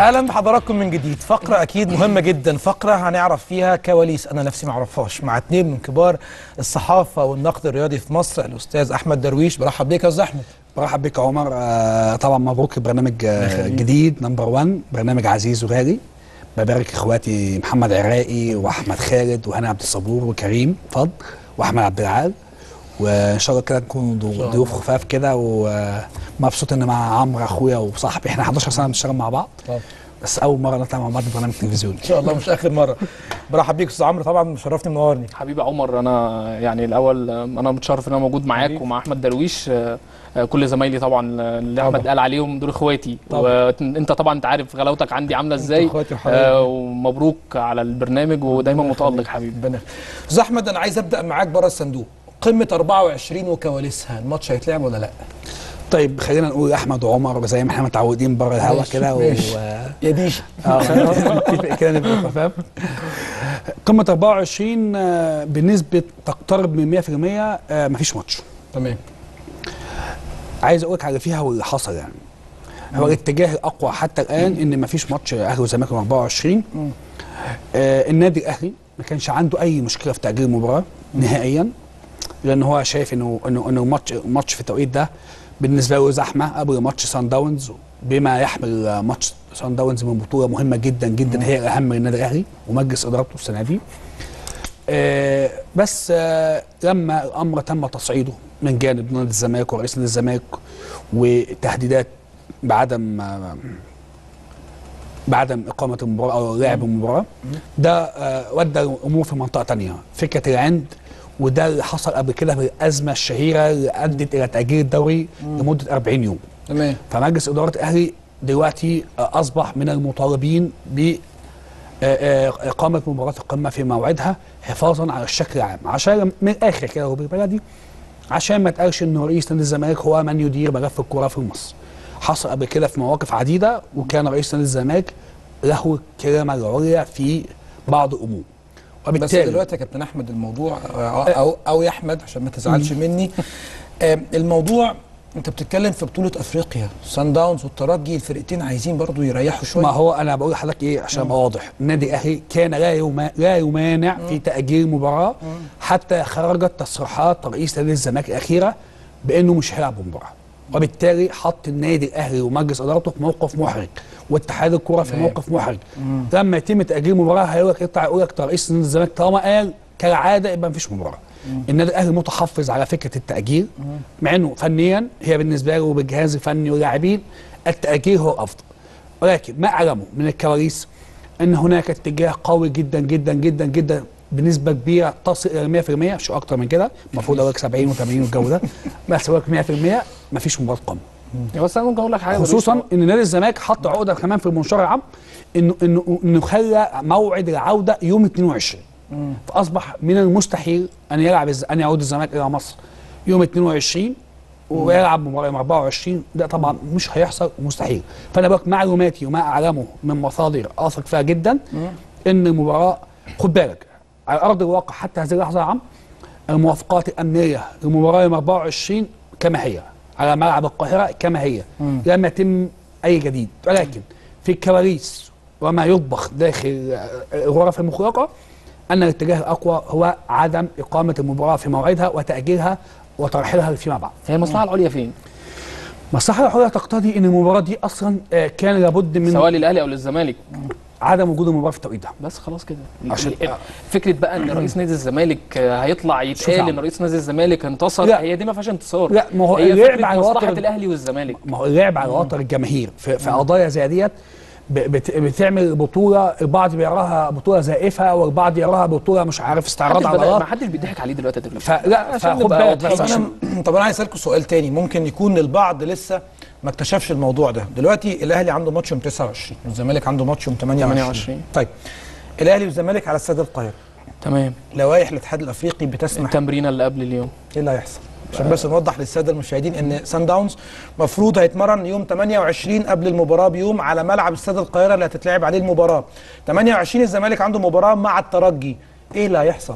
اهلا بحضراتكم من جديد فقره اكيد مهمه جدا فقره هنعرف فيها كواليس انا نفسي ما اعرفهاش مع اثنين من كبار الصحافه والنقد الرياضي في مصر الاستاذ احمد درويش برحب بيك يا استاذ احمد برحب بك يا عمر آه طبعا مبروك برنامج آه جديد نمبر 1 برنامج عزيز وغالي ببارك اخواتي محمد عراقي واحمد خالد وهنا عبد الصبور وكريم فضل واحمد عبد العال وان شاء الله كده نكون ضو- ضيوف خفاف كده ومبسوط ان مع عمرو اخويا وصاحبي احنا 11 سنه بنشتغل مع بعض طبعا. بس اول مره نطلع مع بعض في برنامج تلفزيوني ان شاء الله مش اخر مره برحب بيك استاذ عمرو طبعا مشرفني منورني حبيبي عمر انا يعني الاول انا متشرف ان انا موجود معاك حبيبي. ومع احمد درويش آه، آه، كل زمايلي طبعا اللي احمد طبعا. قال عليهم دول اخواتي طبعا. وانت طبعا انت عارف غلاوتك عندي عامله ازاي اخواتي وحبايبي. آه، ومبروك على البرنامج ودايما متالق حبيبي ربنا يخليك. استاذ احمد انا عايز ابدا معاك بره الصندوق قمه 24 وكواليسها الماتش هيتلعب ولا لا طيب خلينا نقول احمد وعمر زي ما احنا متعودين بره الهوا ماشي، كده و... ماشي. يا ديش اه نتفق كده نبقى خفاف قمه 24 آه، بنسبه تقترب من 100% آه، مفيش ماتش تمام عايز اقول لك على فيها واللي حصل يعني هو الاتجاه الاقوى حتى الان ان مفيش ماتش اهلي والزمالك يوم 24 آه النادي الاهلي ما كانش عنده اي مشكله في تاجيل المباراه نهائيا لان هو شايف انه انه انه ماتش ماتش في التوقيت ده بالنسبه له زحمه قبل ماتش سان داونز بما يحمل آه، ماتش سان داونز من بطوله مهمه جدا جدا هي الاهم للنادي الاهلي ومجلس ادارته السنه دي آه، بس آه، لما الامر تم تصعيده من جانب نادي الزمالك ورئيس نادي الزمالك وتهديدات بعدم آه، بعدم اقامه المباراه او لعب المباراه ده آه، ودى الامور في منطقه تانية فكره العند وده اللي حصل قبل كده في الازمه الشهيره اللي ادت الى تاجيل الدوري لمده 40 يوم تمام فمجلس اداره الاهلي دلوقتي آه، اصبح من المطالبين ب آه، آه، اقامه مباراه القمه في موعدها حفاظا على الشكل العام عشان من الاخر كده وبالبلدي عشان ما تقالش ان رئيس نادي الزمالك هو من يدير ملف الكره في مصر حصل قبل كده في مواقف عديده وكان رئيس نادي الزمالك له الكلمه العليا في بعض الامور بس وبالتالي دلوقتي يا كابتن احمد الموضوع او او, أو يا احمد عشان ما تزعلش مني آم، الموضوع انت بتتكلم في بطوله افريقيا سان داونز والترجي الفرقتين عايزين برضو يريحوا شويه ما هو انا بقول لحضرتك ايه عشان ابقى واضح النادي الاهلي كان لا يما لا يمانع في تاجيل المباراه حتى خرجت تصريحات رئيس نادي الزمالك الاخيره بانه مش هيلعب المباراه وبالتالي حط النادي الاهلي ومجلس ادارته في موقف محرج واتحاد الكره في تمام. موقف محرج لما يتم تاجيل المباراه هيقول لك يطلع يقول لك ده رئيس نادي الزمالك طالما قال كالعاده يبقى مفيش مباراه النادي الاهلي متحفظ على فكره التاجيل مع انه فنيا هي بالنسبه له بالجهاز الفني واللاعبين التاجيل هو الافضل ولكن ما اعلمه من الكواليس ان هناك اتجاه قوي جدا جدا جدا جدا بنسبه كبيره تصل الى 100% مش اكتر من كده المفروض اقول لك 70 و80 والجو ده بس اقول لك 100% مفيش مباراه قمه بس انا ممكن اقول لك حاجه خصوصا ان نادي الزمالك حط عقده كمان في المنشار العام انه انه انه خلى موعد العوده يوم 22 فاصبح من المستحيل ان يلعب الز- ان يعود الزمالك الى مصر يوم 22 ويلعب مباراه يوم 24 ده طبعا مش هيحصل مستحيل فانا بقول معلوماتي وما اعلمه من مصادر اثق فيها جدا ان المباراه خد بالك على ارض الواقع حتى هذه اللحظه يا عم الموافقات الامنيه للمباراه يوم 24 كما هي على ملعب القاهره كما هي لم يتم اي جديد ولكن في الكواليس وما يطبخ داخل آه، الغرف المغلقه ان الاتجاه الاقوى هو عدم اقامه المباراه في موعدها وتاجيلها وترحيلها فيما بعد. هي المصلحه العليا فين؟ مصلحه الحريه تقتضي ان المباراه دي اصلا آه، كان لابد من سواء للاهلي او للزمالك عدم وجود المباراه في التوقيت ده. بس خلاص كده عشان- ال- فكره بقى ان رئيس نادي الزمالك آه، هيطلع شوف يا يتقال عم. ان رئيس نادي الزمالك انتصر لا. هي دي ما فيهاش انتصار لا ما هو هي اللعب فكره على مصلحه وتر الاهلي والزمالك ما هو اللعب على وتر الجماهير في, في قضايا زي ديت ب- بت- بتعمل بطوله البعض بيراها بطوله زائفه والبعض يراها بطوله مش عارف استعراض محدش بدأ- ما عضلات حدش بيضحك عليه دلوقتي يا دكتور. فلا عشان فخد نبقى بالك واضحين. بس طب عشان انا طب انا عايز اسالكم سؤال تاني ممكن يكون البعض لسه ما اكتشفش الموضوع ده دلوقتي الاهلي عنده ماتش يوم 29 والزمالك عنده ماتش يوم 28 28. طيب الاهلي والزمالك على استاد القاهره تمام لوائح الاتحاد الافريقي بتسمح التمرينه اللي قبل اليوم ايه اللي هيحصل عشان بس نوضح للساده المشاهدين ان سان داونز مفروض هيتمرن يوم 28 قبل المباراه بيوم على ملعب استاد القاهره اللي هتتلعب عليه المباراه 28 الزمالك عنده مباراه مع الترجي ايه اللي هيحصل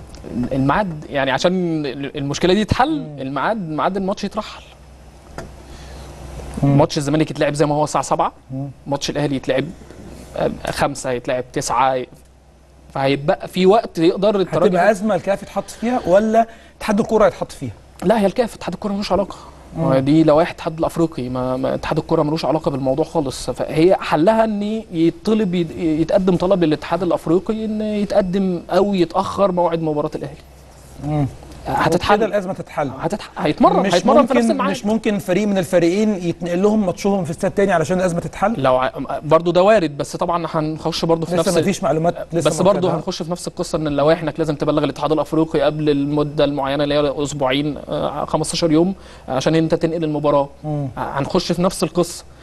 الميعاد يعني عشان المشكله دي تتحل الميعاد ميعاد الماتش يترحل ماتش الزمالك يتلعب زي ما هو الساعه 7 ماتش الاهلي يتلعب آه، خمسة يتلعب تسعة فهيبقى في وقت يقدر الترجي هتبقى ازمه الكاف يتحط فيها ولا اتحاد الكوره يتحط فيها لا هي الكاف اتحاد الكوره ملوش علاقه ما دي لوائح الاتحاد الافريقي ما, ما اتحاد الكوره ملوش علاقه بالموضوع خالص فهي حلها ان يطلب يت- يتقدم طلب للاتحاد الافريقي ان يتقدم او يتاخر موعد مباراه الاهلي كده هتتحل الازمه تتحل هتتح... هيتمرن مش هيتمرن في نفس ممكن الميعاد مش ممكن فريق من الفريقين يتنقل لهم ماتشهم في استاد تاني علشان الازمه تتحل لو ع... برضو ده وارد بس طبعا هنخش برضو في لسه نفس ما فيش معلومات لسه بس ما برضه طلعها. هنخش في نفس القصه ان اللوائح انك لازم تبلغ الاتحاد الافريقي قبل المده المعينه اللي هي اسبوعين آه، 15 يوم عشان انت تنقل المباراه هنخش في نفس القصه